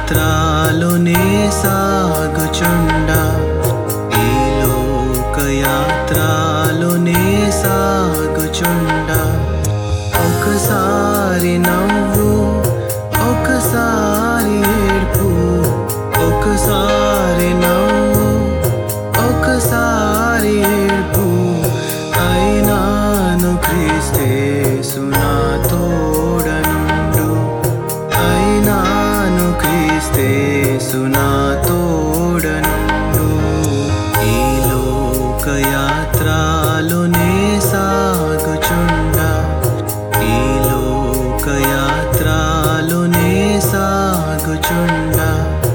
లోకయాత్రలోనే సాగుచుండా ఈ లోకయాత్రలోనే సాగుచుండా ఒకసారి నవ్వు ఒకసారి ఏడ్పు ఒకసారి నవ్వు ఒకసారి ఏడ్పు అయినాను క్రీస్తేసునా తోడనుండు అయినాను క్రీస్తేసునా తోడనుండు ఈ లోకయాత్రలోనే సాగుచుండా ఈ లోకయాత్రలోనే సాగుచుండా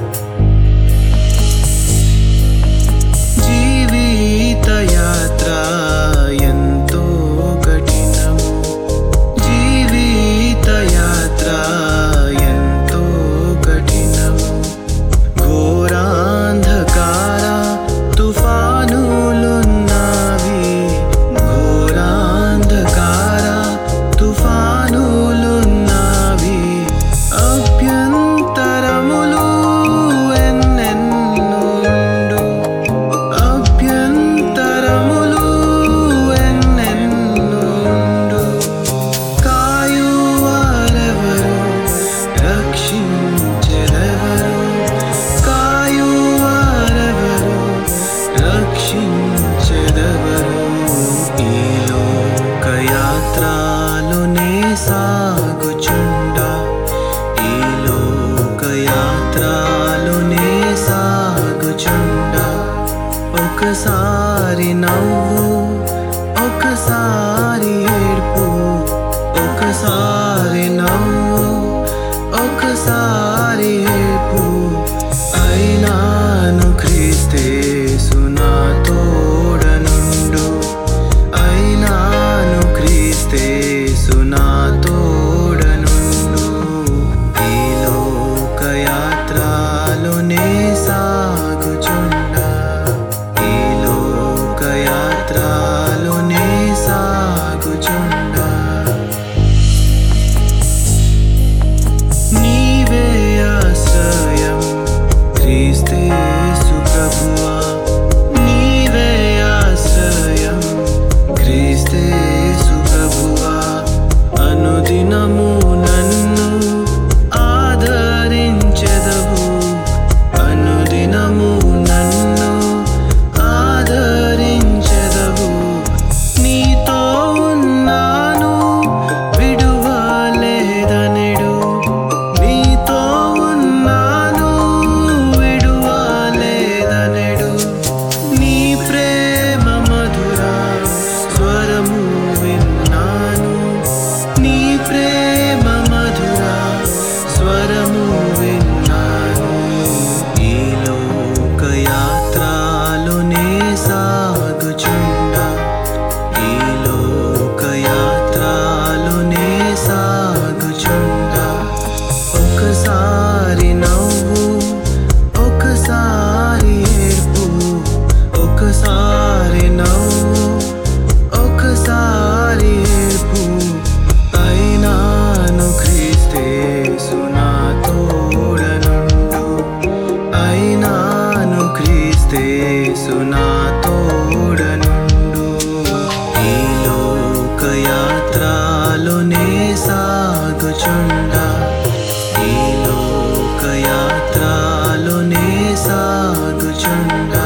జీవిత యాత్ర ఎంతో కఠినము జీవిత యాత్ర ఎంతో కఠినము ఘోరాంధకార తుఫానులున్నవి ఘోరాంధకార తుఫానులున్నవి అభ్యంతరములు ఎన్నెన్నుండు అభ్యంతరములు ఎన్నెన్నుండు కాయువారెవరు రక్షించెదెవరు కాయువారెవరు రక్షించెదెవరు ఈ లోకయాత్రలోనే సాగుచుండా ఈ లోకయాత్రలోనే సాగుచుండా ఒకసారి నవ్వు ఒకసారి ఏడ్పు ఒకసారి నవ్వు ఒకసారి ఏడ్పు అయినాను క్రీస్తేసునా తోడనుండు అయినాను క్రీస్తేసునా తోడనుండు ఈ లోకయాత్రలోనే సాగుచుండా ఈ లోకయాత్రలోనే సాగుచుండా నీవే ఆశ్రయం క్రీస్తేసు ప్రభువా నీవే ఆశ్రయం క్రీస్తేసు ప్రభువా అనుదినము నన్ను ఆదరించెదవు అనుదినము నన్ను ఆదరించెదవు నీతో ఉన్నాను విడువలేదనెడు నీతో ఉన్నాను విడువలేదనెడు నీ ప్రేమ మధుర స్వరము విన్నాను నీ ప్రేమ మధుర స్వరము విన్నాను ఈ లోకయాత్రలోనే సాగుచుండా ఈ లోకయాత్రలోనే సాగుచుండా ఒకసారి నవ్వు ఒకసారి ఏడ్పు ఒకసారి నవ్వు ఒకసారి ఏడ్పు అయినాను క్రీస్తేసునా తోడనుండు అయినాను క్రీస్తేసునా తోడనుండు ఈ లోకయాత్రలోనే సాగుచుండా ఈ లోకయాత్రలోనే సాగుచుండా